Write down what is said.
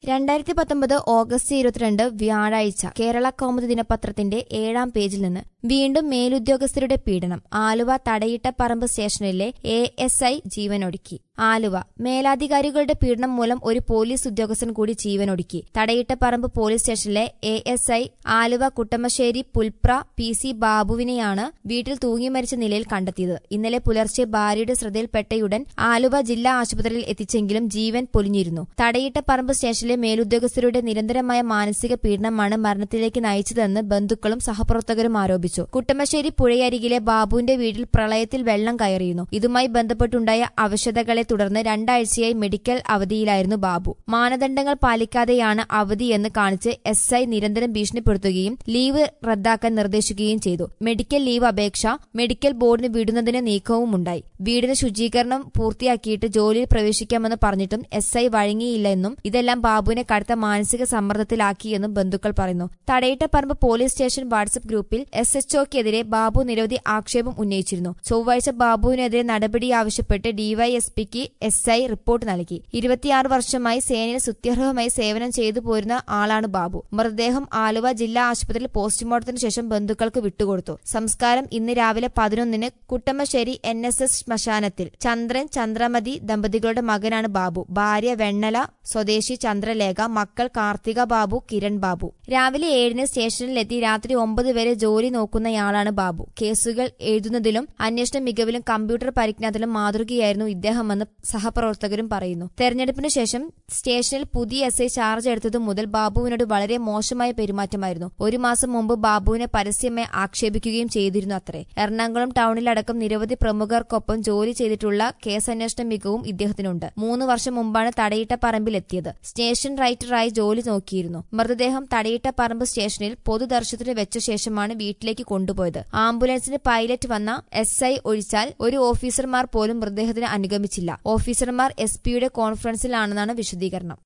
രണ്ടായിരത്തി പത്തൊമ്പത് ഓഗസ്റ്റ് ഇരുപത്തിരണ്ട് വ്യാഴാഴ്ച കേരള കൗമുദി ദിനപത്രത്തിന്റെ ഏഴാം പേജിൽ നിന്ന് വീണ്ടും മേലുദ്യോഗസ്ഥരുടെ പീഡനം ആലുവ തടയിട്ട പറമ്പ് സ്റ്റേഷനിലെ എ എസ് ഐ ജീവനൊടുക്കി ആലുവ മേലാധികാരികളുടെ പീഡനം മൂലം ഒരു പോലീസ് ഉദ്യോഗസ്ഥൻ കൂടി ജീവനൊടുക്കി തടയിട്ട പറമ്പ് പോലീസ് സ്റ്റേഷനിലെ A S I Aluva Kuttamassery Pulpra P C ബാബുവിനെയാണ് വീട്ടിൽ തൂങ്ങി മരിച്ച നിലയിൽ കണ്ടെത്തിയത് ഇന്നലെ പുലർച്ചെ ഭാര്യയുടെ ശ്രദ്ധയിൽപ്പെട്ടയുടൻ ആലുവ ജില്ലാ ആശുപത്രിയിൽ എത്തിച്ചെങ്കിലും ജീവൻ പൊലിഞ്ഞിരുന്നു തടയിട്ട പറമ്പ് സ്റ്റേഷനിലെ മേലുദ്യോഗസ്ഥരുടെ നിരന്തരമായ മാനസിക പീഡനമാണ് മരണത്തിലേക്ക് നയിച്ചതെന്ന് ബന്ധുക്കളും സഹപ്രവർത്തകരും ആരോപിച്ചു കുട്ടമശ്ശേരി പുഴയരികിലെ ബാബുവിന്റെ വീട്ടിൽ പ്രളയത്തിൽ വെള്ളം കയറിയിരുന്നു ഇതുമായി ബന്ധപ്പെട്ടുണ്ടായ അവശതകളെ തുടർന്ന് രണ്ടാഴ്ചയായി മെഡിക്കൽ അവധിയിലായിരുന്നു ബാബു മാനദണ്ഡങ്ങൾ പാലിക്കാതെയാണ് അവധിയെന്ന് കാണിച്ച് എസ് ഐ നിരന്തരം ഭീഷണിപ്പെടുത്തുകയും ലീവ് റദ്ദാക്കാൻ നിർദ്ദേശിക്കുകയും ചെയ്തു മെഡിക്കൽ ലീവ് അപേക്ഷ മെഡിക്കൽ ബോർഡിന് വിടുന്നതിന് നീക്കവുമുണ്ടായി വീടിന് ശുചീകരണം പൂർത്തിയാക്കിയിട്ട് ജോലിയിൽ പ്രവേശിക്കാമെന്ന് പറഞ്ഞിട്ടും എസ് ഐ വഴങ്ങിയില്ലെന്നും ഇതെല്ലാം ബാബുവിനെ കടുത്ത മാനസിക സമ്മർദ്ദത്തിലാക്കിയെന്നും ബന്ധുക്കൾ പറയുന്നു തടയിട്ടപ്പറമ്പ് പോലീസ് സ്റ്റേഷൻ വാട്സ്ആപ്പ് ഗ്രൂപ്പിൽ എസ് എച്ച്ഒക്കെതിരെ ബാബു നിരവധി ആക്ഷേപം ഉന്നയിച്ചിരുന്നു ചൊവ്വാഴ്ച ബാബുവിനെതിരെ നടപടി ആവശ്യപ്പെട്ട് ഡിവൈഎസ്പിക്ക് എസ് ഐ റിപ്പോർട്ട് നൽകി ഇരുപത്തിയാറ് വർഷമായി സേനയിൽ സുത്യർഹമായി സേവനം ചെയ്തു പോരുന്ന ആളാണ് ബാബു മൃതദേഹം ആലുവ ജില്ലാ ആശുപത്രിയിൽ പോസ്റ്റ്മോർട്ടത്തിന് ശേഷം ബന്ധുക്കൾക്ക് വിട്ടുകൊടുത്തു സംസ്കാരം ഇന്ന് രാവിലെ പതിനൊന്നിന് കുട്ടമ്മശ്ശേരി എൻ എസ് എസ് ശ്മശാനത്തിൽ ചന്ദ്രൻ ചന്ദ്രമതി ദമ്പതികളുടെ മകനാണ് ബാബു ഭാര്യ വെണ്ണല സ്വദേശി ചന്ദ്രലേഖ മക്കൾ കാർത്തിക ബാബു കിരൺ ബാബു രാവിലെ ഏഴിന് സ്റ്റേഷനിലെത്തി രാത്രി ഒമ്പത് വരെ ജോലി നോക്കുന്നയാളാണ് ബാബു കേസുകൾ എഴുതുന്നതിലും അന്വേഷണ മികവിലും കമ്പ്യൂട്ടർ പരിജ്ഞാനത്തിലും മാതൃകയായിരുന്നു ഇദ്ദേഹമെന്ന് സഹപ്രവർത്തകരും പറയുന്നു തെരഞ്ഞെടുപ്പിന് ശേഷം സ്റ്റേഷനിൽ പുതിയ എസ് ഐ ചാർജ് എടുത്തതു മുതൽ ബാബുവിനോട് വളരെ മോശമായ പെരുമാറ്റമായിരുന്നു ഒരു മാസം മുമ്പ് ബാബുവിനെ പരസ്യമായി ആക്ഷേപിക്കുകയും ചെയ്തിരുന്നു അത്രേ എറണാകുളം ടൗണിലടക്കം നിരവധി പ്രമുഖർക്കൊപ്പം ജോലി ചെയ്തിട്ടുള്ള കേസന്വേഷണ മികവും ഇദ്ദേഹത്തിനുണ്ട് മൂന്ന് വർഷം മുമ്പാണ് തടയിട്ട പറമ്പിലെത്തിയത് സ്റ്റേഷൻ റൈറ്ററായി ജോലി നോക്കിയിരുന്നു മൃതദേഹം തടയിട്ട പറമ്പ് സ്റ്റേഷനിൽ പൊതുദർശനത്തിന് വെച്ച ശേഷമാണ് വീട്ടിലേക്ക് കൊണ്ടുപോയത് ആംബുലൻസിന് പൈലറ്റ് വന്ന എസ് ഐ ഒഴിച്ചാൽ ഒരു ഓഫീസർമാർ പോലും മൃതദേഹത്തിന് അനുഗമിച്ചില്ല ഓഫീസർമാർ എസ് പിയുടെ കോൺഫറൻസിലാണെന്നാണ് വിശദീകരണം